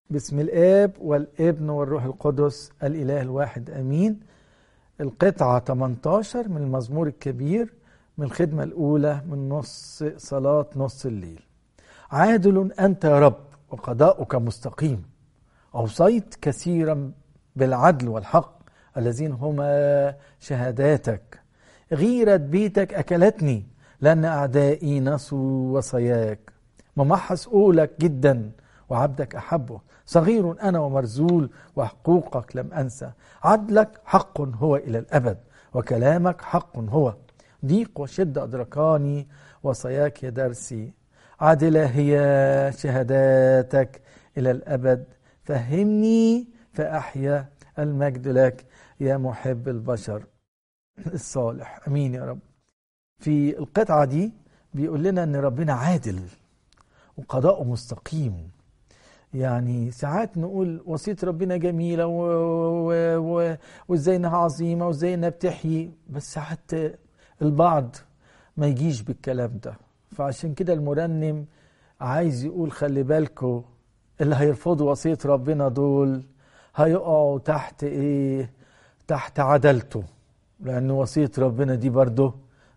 بسم الآب والابن والروح القدس الإله الواحد أمين القطعة 18 من المزمور الكبير من الخدمة الأولى من نص صلاة نص الليل عادل أنت يا رب وقضاؤك مستقيم أوصيت كثيرا بالعدل والحق الذين هما شهاداتك غيرة بيتك أكلتني لأن أعدائي نسوا وصاياك ممحص أولك جدا وعبدك أحبه صغير أنا ومرزول وحقوقك لم أنسى عدلك حق هو إلى الأبد وكلامك حق هو ضيق وشدة أدركاني وصياك يا درسي عادلة هي شهاداتك إلى الأبد فهمني فأحيا المجد لك يا محب البشر الصالح أمين يا رب في القطعة دي بيقول لنا أن ربنا عادل وقضاؤه مستقيم يعني ساعات نقول وصية ربنا جميلة و... و... و... وازاي انها عظيمة وازاي انها بتحيي بس ساعات البعض ما يجيش بالكلام ده فعشان كده المرنم عايز يقول خلي بالكو اللي هيرفضوا وصية ربنا دول هيقعوا تحت ايه تحت عدلته لان وصية ربنا دي برضه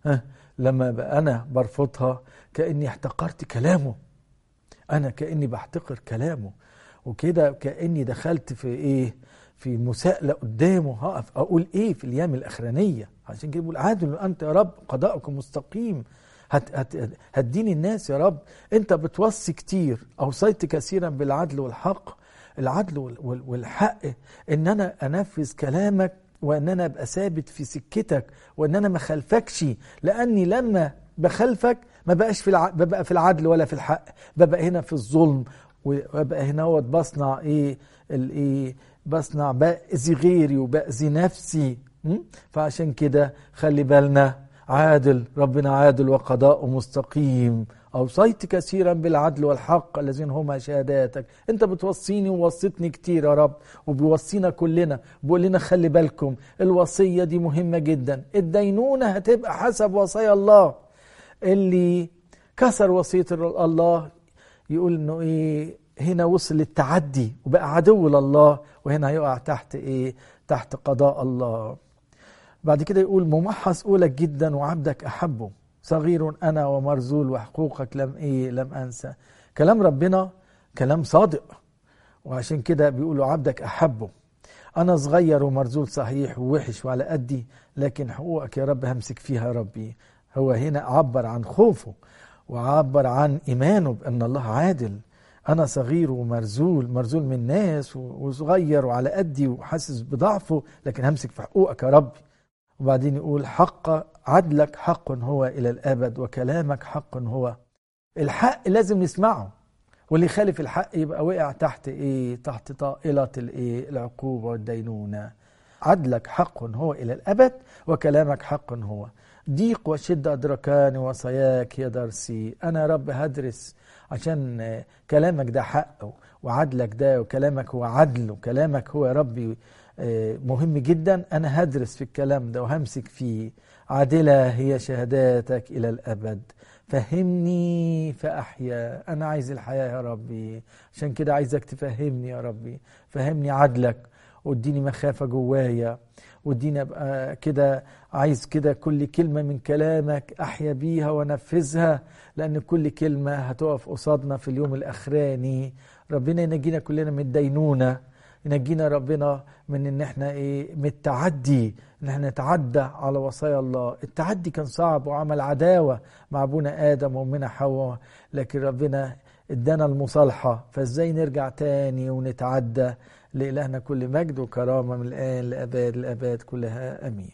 لما بقى انا برفضها كاني احتقرت كلامه انا كاني بحتقر كلامه وكده كاني دخلت في ايه في مساءله قدامه هقف اقول ايه في الايام الاخرانيه عشان كده بقول عادل انت يا رب قضاءك مستقيم هت هت هتديني الناس يا رب انت بتوصي كتير اوصيت كثيرا بالعدل والحق العدل والحق ان انا انفذ كلامك وان انا ابقى ثابت في سكتك وان انا ما خلفكش لاني لما بخلفك ما بقاش في الع... ببقى في العدل ولا في الحق ببقى هنا في الظلم وببقى هنا بصنع ايه الايه بصنع باذي غيري وباذي نفسي م? فعشان كده خلي بالنا عادل ربنا عادل وقضاء مستقيم أوصيت كثيرا بالعدل والحق الذين هما شهاداتك أنت بتوصيني ووصيتني كتير يا رب وبيوصينا كلنا بيقول لنا خلي بالكم الوصية دي مهمة جدا الدينونة هتبقى حسب وصايا الله اللي كسر وصية الله يقول انه ايه هنا وصل للتعدي وبقى عدو لله وهنا هيقع تحت ايه تحت قضاء الله بعد كده يقول ممحص أولك جدا وعبدك أحبه صغير أنا ومرزول وحقوقك لم إيه لم أنسى كلام ربنا كلام صادق وعشان كده بيقولوا عبدك أحبه أنا صغير ومرزول صحيح ووحش وعلى قدي لكن حقوقك يا رب همسك فيها يا ربي هو هنا عبر عن خوفه وعبر عن إيمانه بأن الله عادل أنا صغير ومرزول مرزول من الناس وصغير وعلى قدي وحاسس بضعفه لكن همسك في حقوقك يا ربي وبعدين يقول حق عدلك حق هو إلى الأبد وكلامك حق هو الحق لازم نسمعه واللي يخالف الحق يبقى وقع تحت ايه تحت طائلة الايه العقوبة والدينونة عدلك حق هو إلى الأبد وكلامك حق هو ضيق وشدة أدركاني وصاياك يا درسي أنا يا رب هدرس عشان كلامك ده حق وعدلك ده وكلامك هو عدل وكلامك هو يا ربي مهم جدا أنا هدرس في الكلام ده وهمسك فيه عادلة هي شهاداتك إلى الأبد فهمني فأحيا أنا عايز الحياة يا ربي عشان كده عايزك تفهمني يا ربي فهمني عدلك واديني مخافة جوايا واديني ابقى كده عايز كده كل كلمة من كلامك أحيا بيها وانفذها لأن كل كلمة هتقف قصادنا في اليوم الأخراني ربنا ينجينا كلنا من الدينونة ينجينا ربنا من ان احنا ايه من التعدي ان احنا نتعدى على وصايا الله التعدي كان صعب وعمل عداوة مع ابونا آدم وامنا حواء لكن ربنا ادانا المصالحة فازاي نرجع تاني ونتعدى لإلهنا كل مجد وكرامة من الآن لأباد الأباد كلها أمين